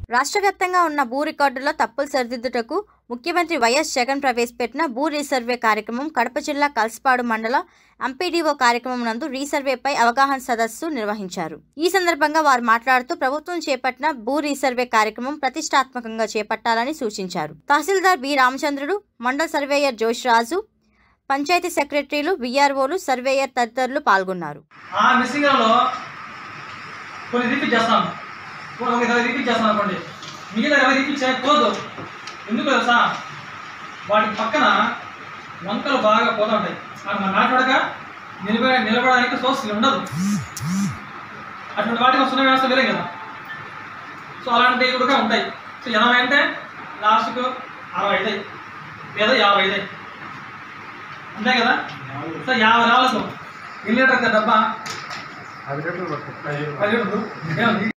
రాష్ట్ర వ్యాప్తంగా ఉన్న భూ రికార్డుల్లో తప్పులు సరిదిద్దుటకు ముఖ్యమంత్రి వైఎస్ జగన్ ప్రవేశపెట్టిన భూ రీసర్వే కార్యక్రమం కడప జిల్లా కల్సపాడు మండల ఎంపీడీఓ కార్యక్రమం నందు రీసర్వేపై అవగాహన సదస్సు నిర్వహించారు ఈ సందర్భంగా వారు మాట్లాడుతూ ప్రభుత్వం చేపట్టిన భూ రీసర్వే కార్యక్రమం ప్రతిష్టాత్మకంగా చేపట్టాలని సూచించారు తహసీల్దార్ బి రామచంద్రుడు మండల సర్వేయర్ జోష్ రాజు పంచాయతీ సెక్రటరీలు విఆర్ఓలు సర్వేయర్ తదితరులు పాల్గొన్నారు ఆ మిస్సింగ్లో కొన్ని రిపీట్ చేస్తాం కొన్ని ఒక ఇరవై రిపీట్ చేస్తాం అనుకోండి మిగిలిన ఇరవై రిపీట్ చేయకపోదు ఎందుకు తెలుసా వాటి పక్కన వంకలు బాగా పోతూ ఉంటాయి అక్కడ మనం మాట్లాడక నిలబడ నిలబడడానికి సోర్స్ ఉండదు అటువంటి వాటికి సున్న వ్యవస్థ వేరే కదా సో అలాంటివి కూడా ఉంటాయి సో ఎనభై అంటే లాస్ట్కు అరవై అవుతాయి లేదా యాభై అవుతాయి అంతే కదా సో యాభై రాళ్ళకు ఎన్ని లీటర్ డబ్బా అది రేట్లు పట్టు పది లీటర్లు ఏముంది